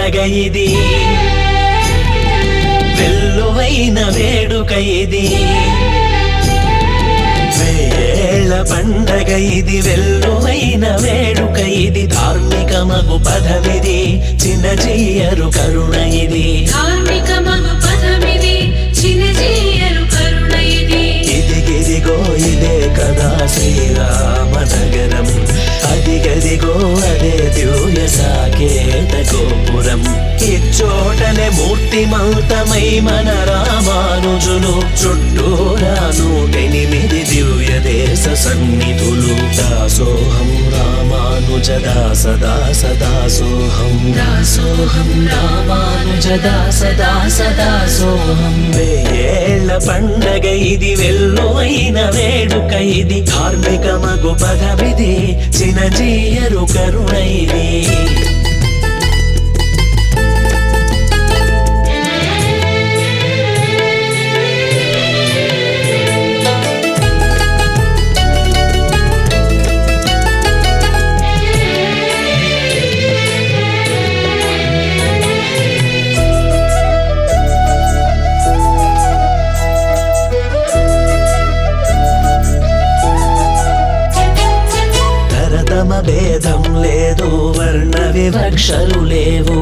పండగ ఇది వెల్లువైన వేడుక ఇది వేళ పండగ ఇది వెల్లువైన వేడుక ఇది ధార్మిక మగు పదవిది చిన్న చెయ్యరు కరుణ ఇది ధార్మిక మగు పదమిది చిన్నజీయరు కరుణ ఇది ఇదిగిదిగో ఇదే కదా శ్రీరామ నగరం అదిగదిగో అదే దివ్య సాకేత గోపురం ఇచ్చోటనే మూర్తిమంతమై మన రామానుజులు చుట్టూరా నూటెనిమిది దివ్య దేశ సన్నిధులు దాసోహం రామానుజ దాస దాస దాసోహం దాసోహం రామానుజ దాస దాస దాసోహం వేయేళ్ల పండగ ఇది వెల్లువైన వేడుక ఇది ధార్మిక మగు పదవిది చినజీయరు కరుణ ఇది తరతమ భేదం లేదు వర్ణ వివక్షలు లేవు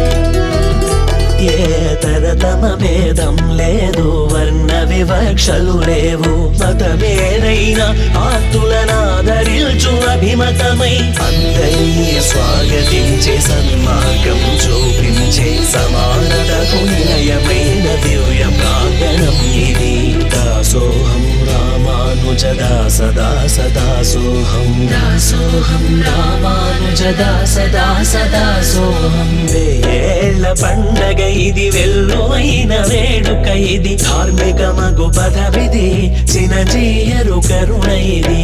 ఏ తరతమ భేదం లేదు వర్ణ వివక్షలు లేవు మతమేదైనా ఆతులనాదరించు అభిమతమై అందరినీ స్వాగతించే సన్మార్గం చూపించే సమానతకు నిలయమైన దివ్య ప్రాంగణం ఇది దాసోహం రామానుజ దాస దాస దాసోహం దాసోహం రామానుజ దాస దాస దాసోహం వేయేళ్ల పండగ ఇది వెల్లువైన వేడుక ఇది ధార్మిక మగు పదవిది చినజీయరు కరుణ ఇది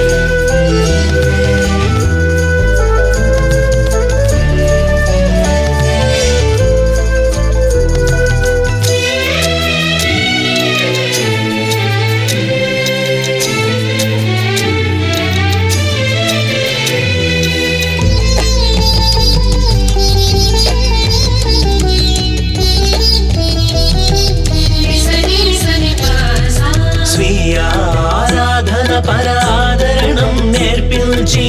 నిసని సని పాసా స్వీయ ఆరాధన పరాదరణం నేర్పించి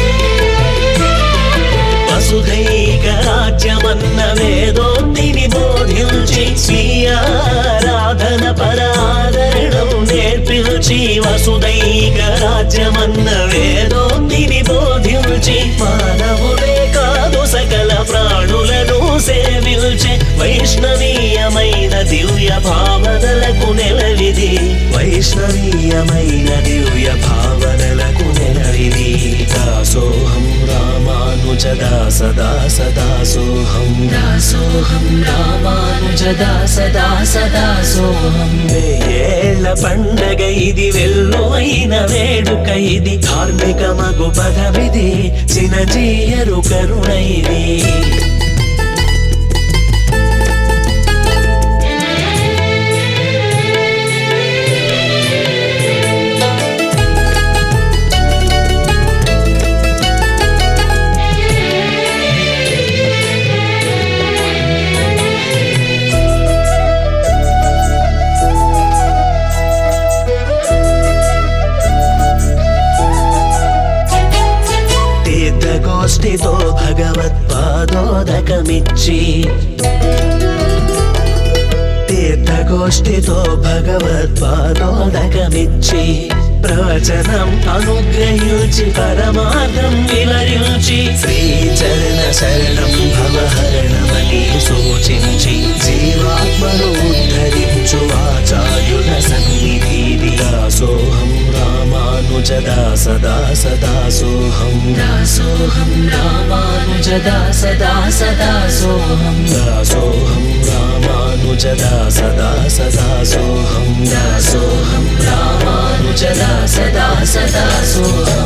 వసుధైక రాజ్యమన్న వేదోక్తిని బోధించి స్వీయ ఆరాధన పరాదరణం నేర్పించి వసుధైక రాజ్యమన్న వేదోక్తిని బోధించి మానవులే కాదు సకల ప్రాణులను సేవించే వైష్ణవీయమైన దివ్య భావనలకు నెలవిది వైష్ణవీయమైన దివ్య భావనలకు నెలవిది దాసోహం రామానుజ దాస దాస దాసోహం దాసోహం రామానుజ దాస దాస దాసోహం వేయేళ్ల పండగ ఇది వెల్లువైన వేడుక ఇది ధార్మిక మగు పదవిది చినజీయరు కరుణ ఇది తీర్థగోష్ఠితో భగవత్పాదోదకమిచ్చి తీర్థగోష్ఠితో భగవత్పాదోదకమిచ్చి ప్రవచనం అనుగ్రహించి పరమార్థం వివరించి శ్రీచరణ శరణం భవహరణమని సూచించి జీవాత్మను ఉద్ధరించు ఆచార్యుల సన్నిధి దాసోహం రామానుజ దాస దాస దాసోహం దాసోహం రామానుజ దాస దాస దాసోహం దాసోహం రామానుజ దాస దాస దాసోహం దాసోహం రామానుజ దాస దాస దాసోహం